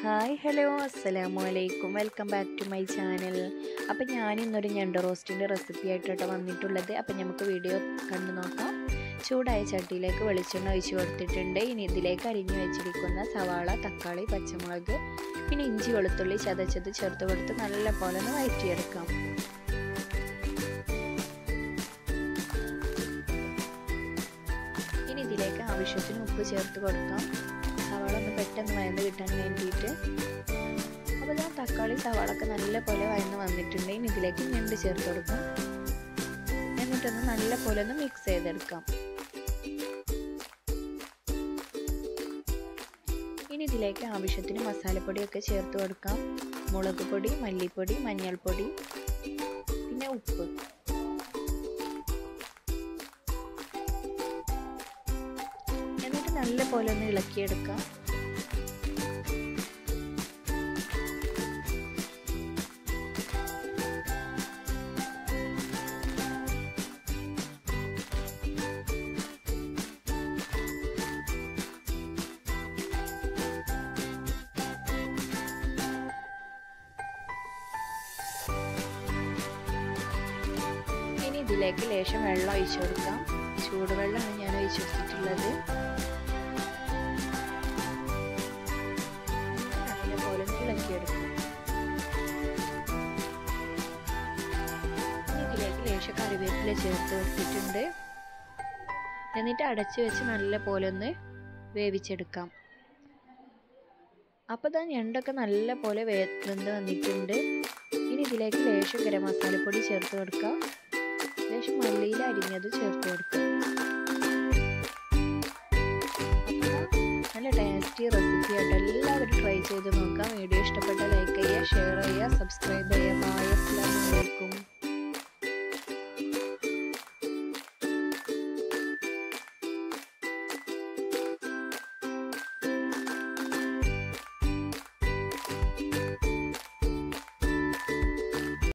hi hello അസ്സലാമു അലൈക്കും welcome back to my channel അപ്പം ഞാൻ ഇന്നൊരു ഞണ്ട് റോസ്റ്റിൻ്റെ റെസിപ്പി ആയിട്ടാണ് വന്നിട്ടുള്ളത് അപ്പം നമുക്ക് വീഡിയോ കണ്ടു നോക്കാം ചൂടായ ചട്ടിയിലേക്ക് വെളിച്ചെണ്ണ ഒഴിച്ച് കൊടുത്തിട്ടുണ്ട് ഇനി ഇതിലേക്ക് അരിഞ്ഞു വെച്ചിരിക്കുന്ന സവാള തക്കാളി പച്ചമുളക് പിന്നെ ഇഞ്ചി വെളുത്തുള്ളി ചതച്ചത് ചേർത്ത് കൊടുത്ത് നല്ല പോലെ ഒന്ന് വഴറ്റിയെടുക്കാം ഇനി ഇതിലേക്ക് ആവശ്യത്തിന് ഉപ്പ് ചേർത്ത് കൊടുക്കാം സവാള ഒന്ന് പെട്ടെന്ന് വയന്ന് കിട്ടാൻ വേണ്ടിയിട്ട് അപ്പോൾ ഞാൻ തക്കാളി സവാളൊക്കെ നല്ല പോലെ വയന്ന് വന്നിട്ടുണ്ട് ഇനി ഇതിലേക്ക് ഞണ്ട് ചേർത്ത് കൊടുക്കാം എന്നിട്ടൊന്ന് നല്ല പോലെ ഒന്ന് മിക്സ് ചെയ്തെടുക്കാം ഇനി ഇതിലേക്ക് ആവശ്യത്തിന് മസാലപ്പൊടിയൊക്കെ ചേർത്ത് കൊടുക്കാം മുളക് പൊടി മല്ലിപ്പൊടി മഞ്ഞൾപ്പൊടി പിന്നെ ഉപ്പ് എന്നിട്ട് നല്ല പോലെ ഒന്ന് ഇളക്കിയെടുക്കാം ഇനി ഇതിലേക്ക് ലേശം വെള്ളം ഒഴിച്ചു കൊടുക്കാം ചൂടുവെള്ളമാണ് ഞാൻ ഒഴിച്ചു കൊടുത്തിട്ടുള്ളത് നല്ലപോലെ ഇളക്കിയെടുക്കും ഇതിലേക്ക് ലേശം കറിവേപ്പില ചേർത്ത് കൊടുത്തിട്ടുണ്ട് എന്നിട്ട് അടച്ചു വെച്ച് നല്ല പോലെ ഒന്ന് വേവിച്ചെടുക്കാം അപ്പോൾ ഇതാ ഞണ്ടൊക്കെ നല്ല പോലെ വെന്ത് വന്നിട്ടുണ്ട് ഇനി ഇതിലേക്ക് ലേശം ഗരം മസാലപ്പൊടി ചേർത്ത് കൊടുക്കാം ലേശം മല്ലിയിൽ അരിഞ്ഞത് ചേർത്ത് കൊടുക്കുക നല്ല ടേസ്റ്റി റെസിപ്പി ആയിട്ട് എല്ലാവരും ട്രൈ ചെയ്ത് നോക്കാം വീഡിയോ ഇഷ്ടപ്പെട്ട ലൈക്ക് ചെയ്യുക ഷെയർ ചെയ്യുക സബ്സ്ക്രൈബ് ചെയ്യുക